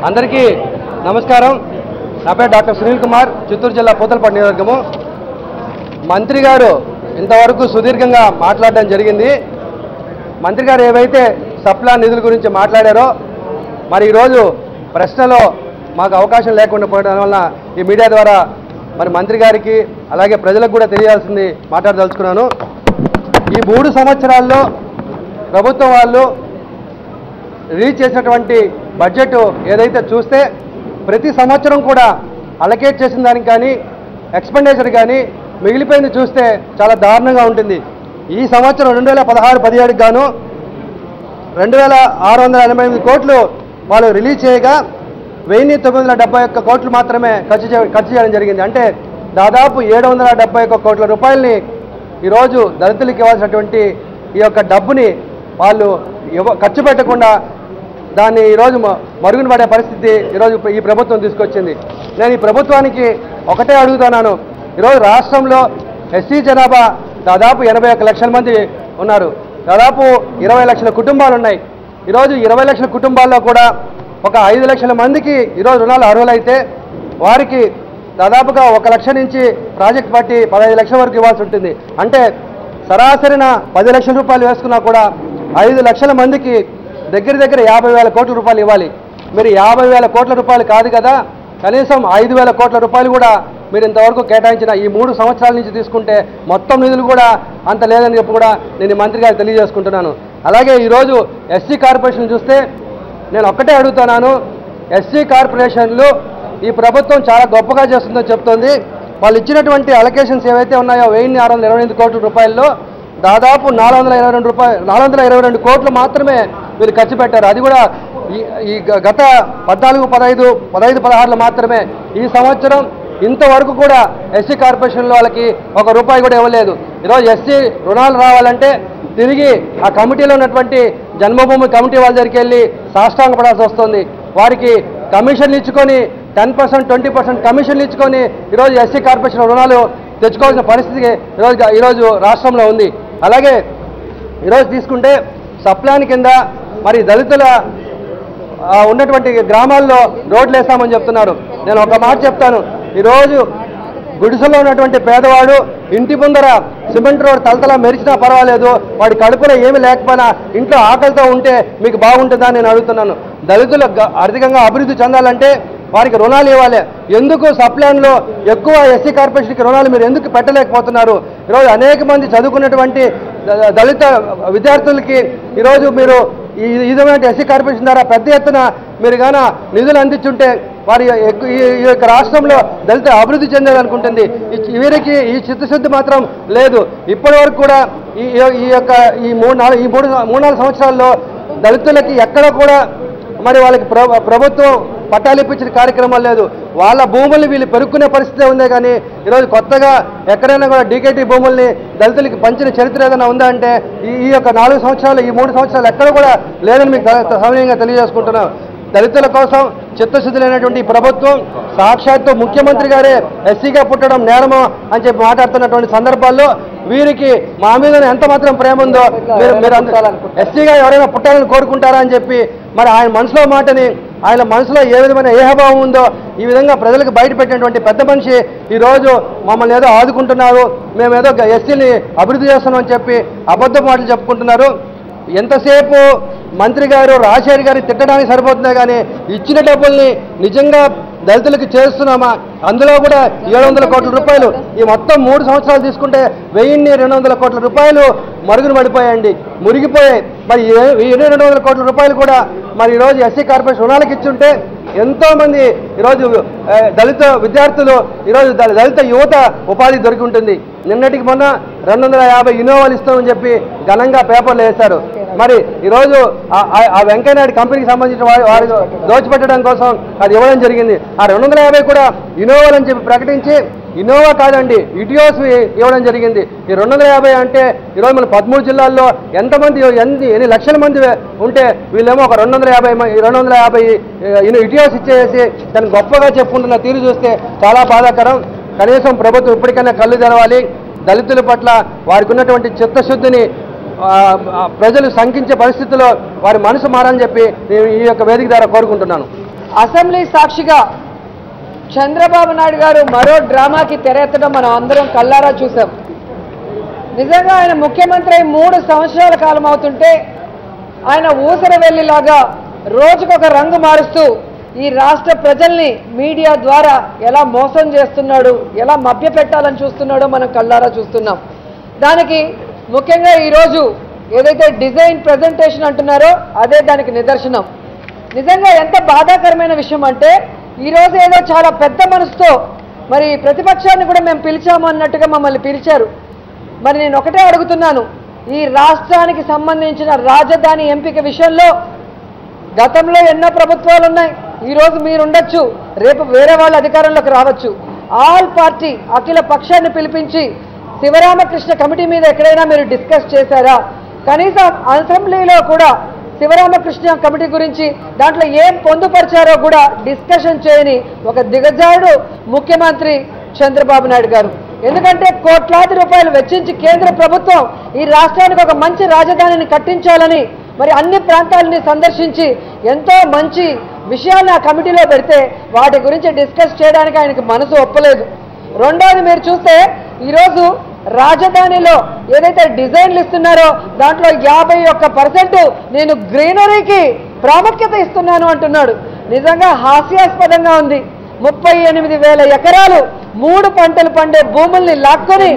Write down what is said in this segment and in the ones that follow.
అందరికీ నమస్కారం నా పేరు డాక్టర్ సునీల్ కుమార్ చిత్తూరు జిల్లా పూతలపట్టు నియోజకవర్గము మంత్రి గారు ఇంతవరకు సుదీర్ఘంగా మాట్లాడడం జరిగింది మంత్రి గారు ఏవైతే సప్లా నిధుల గురించి మాట్లాడారో మరి ఈరోజు ప్రశ్నలో మాకు అవకాశం లేకుండా పోవడం వలన ఈ మీడియా ద్వారా మరి మంత్రి గారికి అలాగే ప్రజలకు కూడా తెలియాల్సింది మాట్లాడదలుచుకున్నాను ఈ మూడు సంవత్సరాల్లో ప్రభుత్వం వాళ్ళు రిలీజ్ చేసినటువంటి బడ్జెట్ ఏదైతే చూస్తే ప్రతి సంవత్సరం కూడా అలకేట్ చేసిన దానికి కానీ ఎక్స్పెండిచర్ కానీ మిగిలిపోయింది చూస్తే చాలా దారుణంగా ఉంటుంది ఈ సంవత్సరం రెండు వేల పదహారు పదిహేడుకి గాను రెండు వేల ఆరు వందల ఎనభై ఎనిమిది కోట్లు వాళ్ళు రిలీజ్ చేయగా వెయ్యి తొమ్మిది వందల డెబ్బై ఒక్క కోట్లు మాత్రమే ఖర్చు చే ఖర్చు చేయడం జరిగింది అంటే దాదాపు ఏడు వందల డెబ్బై ఒక్క కోట్ల రూపాయలని ఈరోజు దళితులకు ఇవ్వాల్సినటువంటి ఈ యొక్క డబ్బుని వాళ్ళు ఇవ్వ ఖర్చు పెట్టకుండా దాన్ని ఈరోజు మ- మరుగున పడే పరిస్థితి ఈరోజు ఈ ప్రభుత్వం తీసుకొచ్చింది నేను ఈ ప్రభుత్వానికి ఒకటే అడుగుతున్నాను ఈరోజు రాష్ట్రంలో ఎస్సీ జనాభా దాదాపు ఎనభై ఒక్క లక్షల మంది ఉన్నారు దాదాపు ఇరవై లక్షల కుటుంబాలు ఉన్నాయి ఈరోజు ఇరవై లక్షల కుటుంబాల్లో కూడా ఒక ఐదు లక్షల మందికి ఈరోజు రుణాలు అర్హులైతే వారికి దాదాపుగా ఒక లక్ష నుంచి ప్రాజెక్ట్ పట్టి పదహైదు లక్షల వరకు ఇవ్వాల్సి ఉంటుంది అంటే సరాసరిన పది లక్షల రూపాయలు వేసుకున్నా కూడా ఐదు లక్షల మందికి దగ్గర దగ్గర యాభై వేల కోట్ల రూపాయలు ఇవ్వాలి మీరు యాభై వేల కోట్ల రూపాయలు కాదు కదా కనీసం ఐదు వేల కోట్ల రూపాయలు కూడా మీరు ఇంతవరకు కేటాయించిన ఈ మూడు సంవత్సరాల నుంచి తీసుకుంటే మొత్తం నిధులు కూడా అంత లేదని చెప్పి కూడా నేను ఈ మంత్రి గారికి తెలియజేసుకుంటున్నాను అలాగే ఈరోజు ఎస్సీ కార్పొరేషన్ చూస్తే నేను ఒక్కటే అడుగుతున్నాను ఎస్సీ కార్పొరేషన్లు ఈ ప్రభుత్వం చాలా గొప్పగా చేస్తుందని చెప్తోంది వాళ్ళు ఇచ్చినటువంటి అలొకేషన్స్ ఏవైతే ఉన్నాయో వెయ్యి ఆరు వందల ఇరవై ఎనిమిది కోట్ల రూపాయల్లో దాదాపు నాలుగు వందల ఇరవై రెండు రూపాయలు నాలుగు వందల ఇరవై రెండు కోట్లు మాత్రమే వీళ్ళు ఖర్చు పెట్టారు అది కూడా ఈ ఈ గ- గత పద్నాలుగు పదహైదు పదహైదు పదహారులో మాత్రమే ఈ సంవత్సరం ఇంతవరకు కూడా ఎస్సీ కార్పొరేషన్లో వాళ్ళకి ఒక రూపాయి కూడా ఇవ్వలేదు ఈరోజు ఎస్సీ రుణాలు రావాలంటే తిరిగి ఆ కమిటీలో ఉన్నటువంటి జన్మభూమి కమిటీ వాళ్ళ దగ్గరికి వెళ్ళి సాష్టాంగపడాల్సి వస్తుంది వారికి కమిషన్లు ఇచ్చుకొని టెన్ పర్సెంట్ ట్వంటీ పర్సెంట్ కమిషన్లు ఇచ్చుకొని ఈరోజు ఎస్సీ కార్పొరేషన్ రుణాలు తెచ్చుకోవాల్సిన పరిస్థితి ఈరోజు ఈరోజు రాష్ట్రంలో ఉంది అలాగే ఈరోజు తీసుకుంటే సప్లాన్ కింద మరి దళితుల ఆ, ఉన్నటువంటి గ్రామాల్లో రోడ్లు వేస్తామని చెప్తున్నారు నేను ఒక మాట చెప్తాను ఈరోజు గుడిసెలో ఉన్నటువంటి పేదవాడు ఇంటి ముందర సిమెంట్ రోడ్ తలతలా మెరిచినా పర్వాలేదు వాడి కడుపులో ఏమీ లేకపోయినా ఇంట్లో ఆకలితో ఉంటే మీకు బాగుంటుందా అని నేను అడుగుతున్నాను దళితులు గ- ఆర్థికంగా అభివృద్ధి చెందాలంటే వారికి రుణాలు ఇవ్వాలి ఎందుకు సప్లాన్లో ఎక్కువ ఎస్సీ కార్పొరేషన్కి రుణాలు మీరు ఎందుకు పెట్టలేకపోతున్నారు ఈరోజు అనేక మంది చదువుకున్నటువంటి ద- దళిత విద్యార్థులకి ఈరోజు మీరు ఈ ఈ విధమైన ఎస్సీ కార్పొరేషన్ ద్వారా పెద్ద ఎత్తున మీరు గాన నిధులు అందించుంటే వారి ఎక్కు- ఈ ఈ యొక్క రాష్ట్రంలో దళిత అభివృద్ధి చెందాలనుకుంటుంది ఈ- వీరికి ఈ చిత్తశుద్ధి మాత్రం లేదు ఇప్పటి వరకు కూడా ఈ ఈ- ఈ యొక్క ఈ మూడు నాలుగు ఈ మూడు మూడు నాలుగు సంవత్సరాల్లో దళితులకి ఎక్కడ కూడా మరి వాళ్ళకి ప్ర- ప్రభుత్వం పట్టాలు ఇప్పించిన కార్యక్రమం లేదు వాళ్ళ భూముల్ని వీళ్ళు పెరుక్కునే పరిస్థితి ఉందే కానీ ఈరోజు కొత్తగా ఎక్కడైనా కూడా డీకేటీ భూముల్ని దళితులకి పంచిన చరిత్ర ఏదైనా ఉందా అంటే ఈ ఈ యొక్క నాలుగు సంవత్సరాలు ఈ మూడు సంవత్సరాలు ఎక్కడ కూడా లేదని మీకు త- సమయంగా తెలియజేసుకుంటున్నాం దళితుల కోసం చిత్తశుద్ధి లేనటువంటి ఈ ప్రభుత్వం సాక్షాత్తు ముఖ్యమంత్రి గారే ఎస్సీగా పుట్టడం నేరమో అని చెప్పి మాట్లాడుతున్నటువంటి సందర్భాల్లో వీరికి మా మీద ఎంత మాత్రం ప్రేమ ఉందో మీరు మీరు ఎస్సీగా ఎవరైనా పుట్టాలని కోరుకుంటారా అని చెప్పి మరి ఆయన మనసులో మాటని ఆయన మనసులో ఏ విధమైన ఏహభావం ఉందో ఈ విధంగా ప్రజలకు బయట పెట్టినటువంటి పెద్ద మనిషి ఈరోజు మమ్మల్ని ఏదో ఆదుకుంటున్నారు మేము ఏదో ఎస్సీని అభివృద్ధి చేస్తున్నాం అని చెప్పి అబద్ధ మాటలు చెప్పుకుంటున్నారు ఎంతసేపు మంత్రి గారు రాజశేఖర్ గారి తిట్టడానికి సరిపోతుందే కానీ ఇచ్చిన డబ్బుల్ని నిజంగా దళితులకు చేస్తున్నామా అందులో కూడా ఏడు వందల కోట్ల రూపాయలు ఈ మొత్తం మూడు సంవత్సరాలు తీసుకుంటే వెయ్యిన్ని రెండు వందల కోట్ల రూపాయలు మరుగున పడిపోయాయండి మురిగిపోయాయి మరి ఏ- ఈ ఎన్ని రెండు వందల కోట్ల రూపాయలు కూడా మరి ఈరోజు ఎస్సీ కార్పొరేషన్ రుణాలకు ఇచ్చుంటే ఎంతో మంది ఈరోజు ఆ, దళిత విద్యార్థులు ఈరోజు దళ- దళిత యువత ఉపాధి దొరికి ఉంటుంది నిన్నటికి మొన్న రెండు వందల యాభై ఇన్నోవాలు ఇస్తామని చెప్పి ఘనంగా పేపర్లు వేశారు మరి ఈరోజు ఆ- ఆ- ఆ వెంకయ్యనాయుడు కంపెనీకి సంబంధించిన వారి వారి దోచిపెట్టడం కోసం అది ఇవ్వడం జరిగింది ఆ రెండు వందల యాభై కూడా ఇన్నోవాలు అని చెప్పి ప్రకటించి ఇన్నోవా కాదండి ఇటియోస్ ఇవ్వడం జరిగింది ఈ రెండు వందల యాభై అంటే ఈరోజు మన పదమూడు జిల్లాల్లో ఎంతమంది ఎన్ని ఎన్ని లక్షల మంది ఉంటే వీళ్ళేమో ఒక రెండు వందల యాభై మ- రెండు వందల యాభై ఇటియోస్ ఇచ్చేసి దాన్ని గొప్పగా చెప్పుకుంటున్న తీరు చూస్తే చాలా బాధాకరం కనీసం ప్రభుత్వం ఇప్పటికైనా కళ్ళు తెరవాలి దళితుల పట్ల వారికి ఉన్నటువంటి చిత్తశుద్ధిని ఆ, ఆ, ప్రజలు శంకించే పరిస్థితుల్లో వారి మనసు మారని చెప్పి నేను ఈ యొక్క వేదిక ద్వారా కోరుకుంటున్నాను అసెంబ్లీ సాక్షిగా చంద్రబాబు నాయుడు గారు మరో డ్రామాకి తెరెత్తడం మనం అందరం కల్లారా చూసాం నిజంగా ఆయన ముఖ్యమంత్రి అయి మూడు సంవత్సరాల కాలం అవుతుంటే ఆయన ఊసర వెళ్ళిలాగా రోజుకొక రంగు మారుస్తూ ఈ రాష్ట్ర ప్రజల్ని మీడియా ద్వారా ఎలా మోసం చేస్తున్నాడు ఎలా మభ్యపెట్టాలని చూస్తున్నాడో మనం కళ్ళారా చూస్తున్నాం దానికి ముఖ్యంగా ఈరోజు ఏదైతే డిజైన్ ప్రజెంటేషన్ అంటున్నారో అదే దానికి నిదర్శనం నిజంగా ఎంత బాధాకరమైన విషయం అంటే ఈరోజు ఏదో చాలా పెద్ద మనసుతో మరి ప్రతిపక్షాన్ని కూడా మేము పిలిచాము అన్నట్టుగా మమ్మల్ని పిలిచారు మరి నేను ఒకటే అడుగుతున్నాను ఈ రాష్ట్రానికి సంబంధించిన రాజధాని ఎంపిక విషయంలో గతంలో ఎన్నో ప్రభుత్వాలు ఉన్నాయి ఈరోజు మీరు ఉండొచ్చు రేపు వేరే వాళ్ళ అధికారంలోకి రావచ్చు ఆల్ పార్టీ అఖిల పక్షాన్ని పిలిపించి శివరామకృష్ణ కమిటీ మీద ఎక్కడైనా మీరు డిస్కస్ చేశారా కనీసం అసెంబ్లీలో కూడా శివరామకృష్ణ కమిటీ గురించి దాంట్లో ఏం పొందుపరిచారో కూడా డిస్కషన్ చేయని ఒక దిగజాడు ముఖ్యమంత్రి చంద్రబాబు నాయుడు గారు ఎందుకంటే కోట్లాది రూపాయలు వెచ్చించి కేంద్ర ప్రభుత్వం ఈ రాష్ట్రానికి ఒక మంచి రాజధానిని కట్టించాలని మరి అన్ని ప్రాంతాలని సందర్శించి ఎంతో మంచి విషయాన్ని ఆ కమిటీలో పెడితే వాటి గురించి డిస్కస్ చేయడానికి ఆయనకి మనసు ఒప్పలేదు రెండోది మీరు చూస్తే ఈరోజు రాజధానిలో ఏదైతే డిజైన్లు ఇస్తున్నారో దాంట్లో యాభై ఒక్క పర్సెంట్ నేను గ్రీనరీకి ప్రాముఖ్యత ఇస్తున్నాను అంటున్నాడు నిజంగా హాస్యాస్పదంగా ఉంది ముప్పై ఎనిమిది వేల ఎకరాలు మూడు పంటలు పండే భూముల్ని లాక్కొని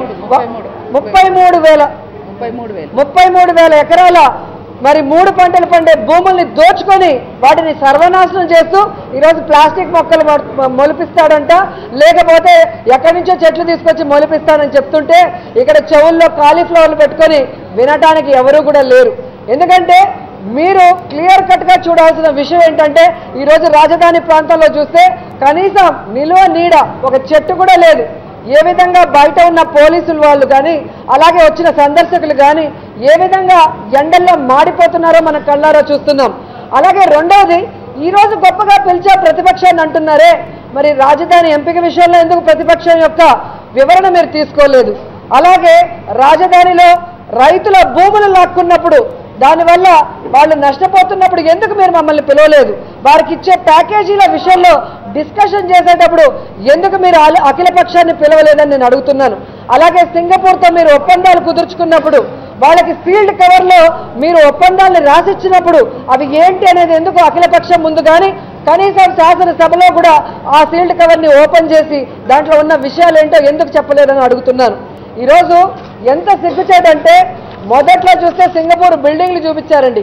ముప్పై మూడు వేల ముప్పై మూడు వేలు ముప్పై మూడు వేల ఎకరాల మరి మూడు పంటలు పండే భూముల్ని దోచుకొని వాటిని సర్వనాశనం చేస్తూ ఈరోజు ప్లాస్టిక్ మొక్కలు మొ- మొలిపిస్తాడంట లేకపోతే ఎక్కడి నుంచో చెట్లు తీసుకొచ్చి మొలిపిస్తానని చెప్తుంటే ఇక్కడ చెవుల్లో కాలీఫ్లవర్లు పెట్టుకొని వినటానికి ఎవరు కూడా లేరు ఎందుకంటే మీరు క్లియర్ కట్గా చూడాల్సిన విషయం ఏంటంటే ఈరోజు రాజధాని ప్రాంతంలో చూస్తే కనీసం నిలువ నీడ ఒక చెట్టు కూడా లేదు ఏ విధంగా బయట ఉన్న పోలీసులు వాళ్ళు కానీ అలాగే వచ్చిన సందర్శకులు కానీ ఏ విధంగా ఎండల్లో మాడిపోతున్నారో మన కళ్ళారా చూస్తున్నాం అలాగే రెండవది ఈ రోజు గొప్పగా పిలిచే ప్రతిపక్షాన్ని అంటున్నారే మరి రాజధాని ఎంపిక విషయంలో ఎందుకు ప్రతిపక్షం యొక్క వివరణ మీరు తీసుకోలేదు అలాగే రాజధానిలో రైతుల భూములు లాక్కున్నప్పుడు దానివల్ల వాళ్ళు నష్టపోతున్నప్పుడు ఎందుకు మీరు మమ్మల్ని పిలవలేదు వారికి ఇచ్చే ప్యాకేజీల విషయంలో డిస్కషన్ చేసేటప్పుడు ఎందుకు మీరు అల- అఖిల పక్షాన్ని పిలవలేదని నేను అడుగుతున్నాను అలాగే సింగపూర్తో మీరు ఒప్పందాలు కుదుర్చుకున్నప్పుడు వాళ్ళకి సీల్డ్ కవర్లో మీరు ఒప్పందాన్ని రాసిచ్చినప్పుడు అవి ఏంటి అనేది ఎందుకు అఖిల పక్షం ముందు కానీ కనీసం శాసనసభలో కూడా ఆ సీల్డ్ కవర్ని ఓపెన్ చేసి దాంట్లో ఉన్న విషయాలు ఏంటో ఎందుకు చెప్పలేదని అడుగుతున్నాను ఈరోజు ఎంత సిగ్గుచేటంటే మొదట్లో చూస్తే సింగపూర్ బిల్డింగ్లు చూపించారండి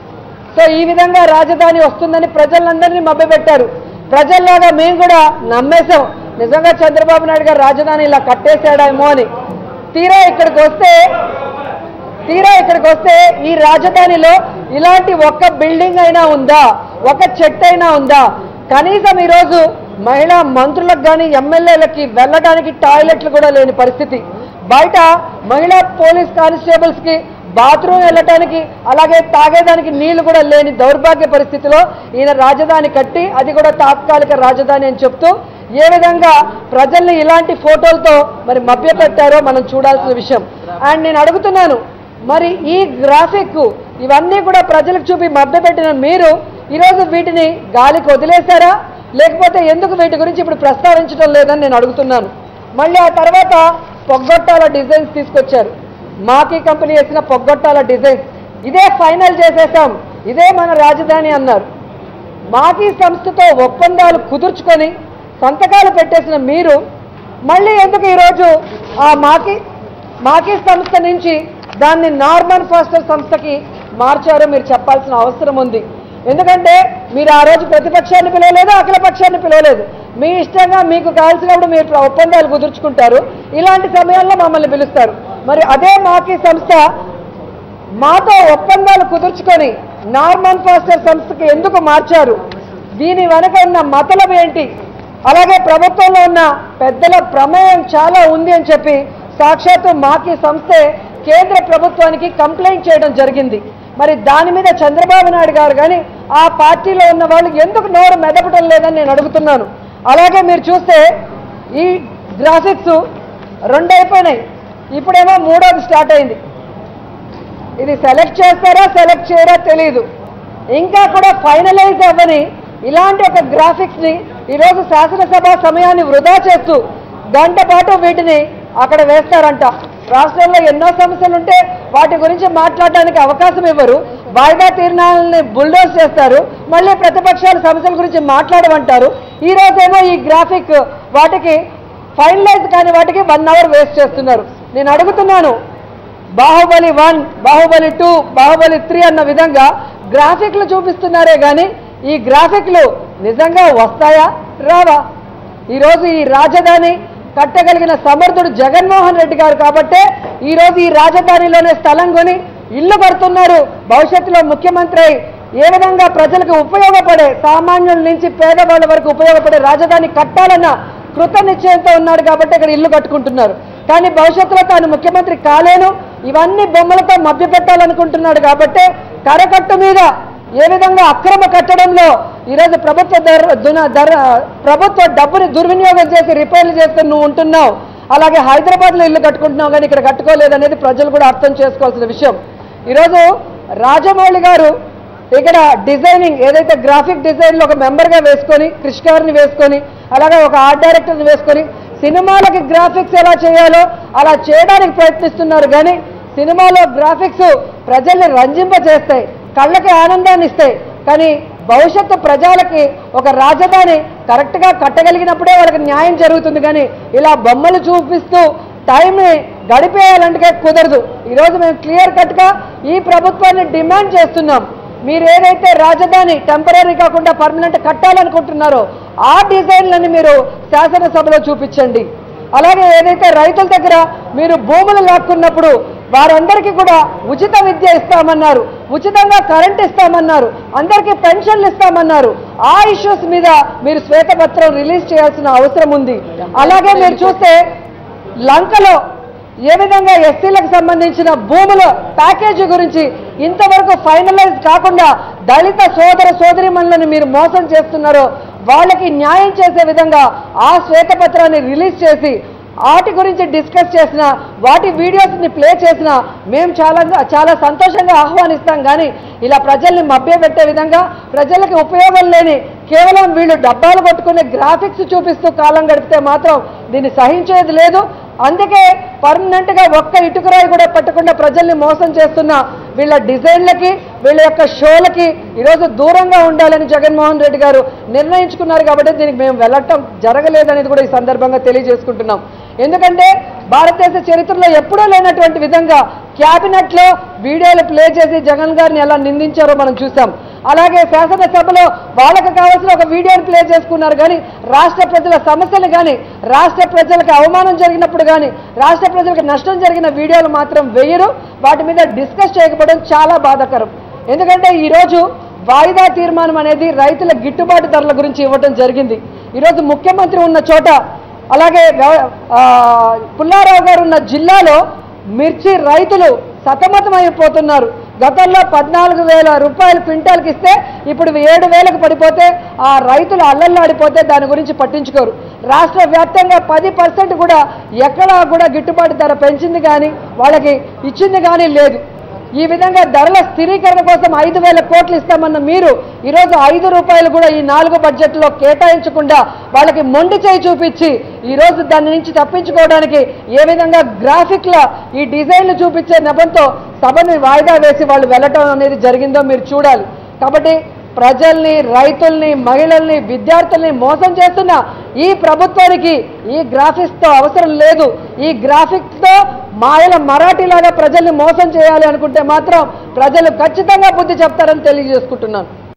సో ఈ విధంగా రాజధాని వస్తుందని ప్రజలందరినీ మభ్యపెట్టారు ప్రజల్లాగా మేము కూడా నమ్మేశాం నిజంగా చంద్రబాబు నాయుడు గారు రాజధాని ఇలా కట్టేశాడేమో అని తీరా ఇక్కడికి వస్తే తీరా ఇక్కడికి వస్తే ఈ రాజధానిలో ఇలాంటి ఒక్క బిల్డింగ్ అయినా ఉందా ఒక చెట్టు అయినా ఉందా కనీసం ఈరోజు మహిళా మంత్రులకు కానీ ఎమ్మెల్యేలకి వెళ్ళడానికి టాయిలెట్లు కూడా లేని పరిస్థితి బయట మహిళా పోలీస్ కానిస్టేబుల్స్ కి బాత్రూమ్ వెళ్ళటానికి అలాగే తాగేదానికి నీళ్లు కూడా లేని దౌర్భాగ్య పరిస్థితిలో ఈయన రాజధాని కట్టి అది కూడా తాత్కాలిక రాజధాని అని చెప్తూ ఏ విధంగా ప్రజల్ని ఇలాంటి ఫోటోలతో మరి మభ్యపెట్టారో మనం చూడాల్సిన విషయం అండ్ నేను అడుగుతున్నాను మరి ఈ గ్రాఫిక్ ఇవన్నీ కూడా ప్రజలకు చూపి మభ్యపెట్టిన మీరు ఈరోజు వీటిని గాలికి వదిలేశారా లేకపోతే ఎందుకు వీటి గురించి ఇప్పుడు ప్రస్తావించడం లేదని నేను అడుగుతున్నాను మళ్ళీ ఆ తర్వాత పొగ్గొట్టాల డిజైన్స్ తీసుకొచ్చారు మాకీ కంపెనీ వేసిన పొగ్గొట్టాల డిజైన్స్ ఇదే ఫైనల్ చేసేసాం ఇదే మన రాజధాని అన్నారు మాకీ సంస్థతో ఒప్పందాలు కుదుర్చుకొని సంతకాలు పెట్టేసిన మీరు మళ్ళీ ఎందుకు ఈరోజు ఆ మాకి మాకీ సంస్థ నుంచి దాన్ని నార్మన్ ఫాస్టర్ సంస్థకి మార్చారో మీరు చెప్పాల్సిన అవసరం ఉంది ఎందుకంటే మీరు ఆ రోజు ప్రతిపక్షాన్ని పిలవలేదు అఖిల పక్షాన్ని పిలవలేదు మీ ఇష్టంగా మీకు కావాల్సినప్పుడు మీరు ఒప్పందాలు కుదుర్చుకుంటారు ఇలాంటి సమయాల్లో మమ్మల్ని పిలుస్తారు మరి అదే మాకీ సంస్థ మాతో ఒప్పందాలు కుదుర్చుకొని నార్మన్ ఫాస్టర్ సంస్థకి ఎందుకు మార్చారు దీని వెనక ఉన్న మతలం ఏంటి అలాగే ప్రభుత్వంలో ఉన్న పెద్దల ప్రమేయం చాలా ఉంది అని చెప్పి సాక్షాత్తు మాకి సంస్థే కేంద్ర ప్రభుత్వానికి కంప్లైంట్ చేయడం జరిగింది మరి దాని మీద చంద్రబాబు నాయుడు గారు కానీ ఆ పార్టీలో ఉన్న వాళ్ళు ఎందుకు నోరు మెదపటం లేదని నేను అడుగుతున్నాను అలాగే మీరు చూస్తే ఈ గ్రాఫిక్స్ రెండు అయిపోయినాయి ఇప్పుడేమో మూడోది స్టార్ట్ అయింది ఇది సెలెక్ట్ చేస్తారా సెలెక్ట్ చేయరా తెలియదు ఇంకా కూడా ఫైనలైజ్ అవ్వని ఇలాంటి ఒక గ్రాఫిక్స్ ని ఈరోజు శాసనసభ సమయాన్ని వృధా చేస్తూ గంట పాటు వీటిని అక్కడ వేస్తారంట రాష్ట్రంలో ఎన్నో సమస్యలు ఉంటే వాటి గురించి మాట్లాడడానికి అవకాశం ఇవ్వరు వాయిదా తీర్మానాలని బుల్డోజ్ చేస్తారు మళ్ళీ ప్రతిపక్షాల సమస్యల గురించి మాట్లాడమంటారు ఈ రోజేమో ఈ గ్రాఫిక్ వాటికి ఫైనలైజ్ కాని వాటికి వన్ అవర్ వేస్ట్ చేస్తున్నారు నేను అడుగుతున్నాను Baahubali one Baahubali two Baahubali three అన్న విధంగా గ్రాఫిక్లు చూపిస్తున్నారే కానీ ఈ గ్రాఫిక్లు నిజంగా వస్తాయా రావా ఈరోజు ఈ రాజధాని కట్టగలిగిన సమర్థుడు జగన్మోహన్ రెడ్డి గారు కాబట్టే ఈరోజు ఈ రాజధానిలోనే స్థలం కొని ఇల్లు కడుతున్నారు భవిష్యత్తులో ముఖ్యమంత్రి అయి ఏ విధంగా ప్రజలకు ఉపయోగపడే సామాన్యుల నుంచి పేదవాళ్ళ వరకు ఉపయోగపడే రాజధాని కట్టాలన్న కృత నిశ్చయంతో ఉన్నాడు కాబట్టి ఇక్కడ ఇల్లు కట్టుకుంటున్నారు కానీ భవిష్యత్తులో తాను ముఖ్యమంత్రి కాలేను ఇవన్నీ బొమ్మలతో మభ్యపెట్టాలనుకుంటున్నాడు కాబట్టి కరకట్టు మీద ఏ విధంగా అక్రమ కట్టడంలో ఈరోజు ప్రభుత్వ ధర దున ధర ప్రభుత్వ డబ్బుని దుర్వినియోగం చేసి రిపేర్లు చేస్తూ నువ్వు ఉంటున్నావు అలాగే హైదరాబాద్లో ఇల్లు కట్టుకుంటున్నావు కానీ ఇక్కడ కట్టుకోలేదనేది ప్రజలు కూడా అర్థం చేసుకోవాల్సిన విషయం ఈరోజు రాజమౌళి గారు ఇక్కడ డిజైనింగ్ ఏదైతే గ్రాఫిక్ డిజైన్లో ఒక మెంబర్గా వేసుకొని క్రిష్ గారిని వేసుకొని అలాగే ఒక ఆర్ట్ డైరెక్టర్ని వేసుకొని సినిమాలకి గ్రాఫిక్స్ ఎలా చేయాలో అలా చేయడానికి ప్రయత్నిస్తున్నారు కానీ సినిమాలో గ్రాఫిక్స్ ప్రజల్ని రంజింపజేస్తాయి కళ్ళకి ఆనందాన్ని ఇస్తాయి కానీ భవిష్యత్తు ప్రజలకి ఒక రాజధాని కరెక్ట్గా కట్టగలిగినప్పుడే వాళ్ళకి న్యాయం జరుగుతుంది కానీ ఇలా బొమ్మలు చూపిస్తూ టైంని గడిపేయాలంటే కుదరదు ఈరోజు మేము క్లియర్ కట్గా ఈ ప్రభుత్వాన్ని డిమాండ్ చేస్తున్నాం మీరు ఏదైతే రాజధాని టెంపరీ కాకుండా పర్మనెంట్ కట్టాలనుకుంటున్నారో ఆ డిజైన్లని మీరు శాసనసభలో చూపించండి అలాగే ఏదైతే రైతుల దగ్గర మీరు భూములు లాక్కున్నప్పుడు వారందరికీ కూడా ఉచిత విద్య ఇస్తామన్నారు ఉచితంగా కరెంట్ ఇస్తామన్నారు అందరికీ పెన్షన్లు ఇస్తామన్నారు ఆ ఇష్యూస్ మీద మీరు శ్వేతపత్రం రిలీజ్ చేయాల్సిన అవసరం ఉంది అలాగే మీరు చూస్తే లంకలో ఏ విధంగా ఎస్సీలకు సంబంధించిన భూముల ప్యాకేజీ గురించి ఇంతవరకు ఫైనలైజ్ కాకుండా దళిత సోదర సోదరిమణులను మీరు మోసం చేస్తున్నారో వాళ్ళకి న్యాయం చేసే విధంగా ఆ శ్వేతపత్రాన్ని రిలీజ్ చేసి వాటి గురించి డిస్కస్ చేసిన వాటి వీడియోస్ని ప్లే చేసిన మేము చాలా చాలా సంతోషంగా ఆహ్వానిస్తాం కానీ ఇలా ప్రజల్ని మభ్యపెట్టే విధంగా ప్రజలకి ఉపయోగం లేని కేవలం వీళ్ళు డబ్బాలు కొట్టుకునే గ్రాఫిక్స్ చూపిస్తూ కాలం గడిపితే మాత్రం దీన్ని సహించేది లేదు అందుకే పర్మనెంట్ గా ఒక్క ఇటుకరాయి కూడా పట్టకుండా ప్రజల్ని మోసం చేస్తున్న వీళ్ళ డిజైన్లకి వీళ్ళ యొక్క షోలకి ఈరోజు దూరంగా ఉండాలని జగన్మోహన్ రెడ్డి గారు నిర్ణయించుకున్నారు కాబట్టి దీనికి మేము వెళ్ళటం జరగలేదనేది కూడా ఈ సందర్భంగా తెలియజేసుకుంటున్నాం ఎందుకంటే భారతదేశ చరిత్రలో ఎప్పుడూ లేనటువంటి విధంగా క్యాబినెట్ లో వీడియోలు ప్లే చేసి జగన్ గారిని ఎలా నిందించారో మనం చూసాం అలాగే శాసనసభలో వాళ్ళకు కావాల్సిన ఒక వీడియోని ప్లే చేసుకున్నారు కానీ రాష్ట్ర ప్రజల సమస్యలు కానీ రాష్ట్ర ప్రజలకు అవమానం జరిగినప్పుడు కానీ రాష్ట్ర ప్రజలకు నష్టం జరిగిన వీడియోలు మాత్రం వేయరు వాటి మీద డిస్కస్ చేయకపోవడం చాలా బాధాకరం ఎందుకంటే ఈరోజు వాయిదా తీర్మానం అనేది రైతుల గిట్టుబాటు ధరల గురించి ఇవ్వడం జరిగింది ఈరోజు ముఖ్యమంత్రి ఉన్న చోట అలాగే వ్యవ- ఆ, పుల్లారావు గారు ఉన్న జిల్లాలో మిర్చి రైతులు సతమతమైపోతున్నారు గతంలో పద్నాలుగు వేల రూపాయలు క్వింటాల్కి ఇస్తే ఇప్పుడు ఏడు వేలకు పడిపోతే ఆ రైతులు అల్లల్లాడిపోతే దాని గురించి పట్టించుకోరు రాష్ట్ర వ్యాప్తంగా పది పర్సెంట్ కూడా ఎక్కడా కూడా గిట్టుబాటు ధర పెంచింది కానీ వాళ్ళకి ఇచ్చింది కానీ లేదు ఈ విధంగా ధరల స్థిరీకరణ కోసం ఐదు వేల కోట్లు ఇస్తామన్న మీరు ఈరోజు ఐదు రూపాయలు కూడా ఈ నాలుగు బడ్జెట్లో కేటాయించకుండా వాళ్ళకి మొండి చేయి చూపించి ఈరోజు దాని నుంచి తప్పించుకోవడానికి ఏ విధంగా గ్రాఫిక్ల ఈ డిజైన్లు చూపించే నెపంతో సభని వాయిదా వేసి వాళ్ళు వెళ్ళటం అనేది జరిగిందో మీరు చూడాలి కాబట్టి ప్రజల్ని రైతుల్ని మహిళల్ని విద్యార్థుల్ని మోసం చేస్తున్న ఈ ప్రభుత్వానికి ఈ గ్రాఫిక్స్తో అవసరం లేదు ఈ గ్రాఫిక్స్తో మాయల మరాఠీలాగా ప్రజల్ని మోసం చేయాలి అనుకుంటే మాత్రం ప్రజలు ఖచ్చితంగా బుద్ధి చెప్తారని తెలియజేసుకుంటున్నాను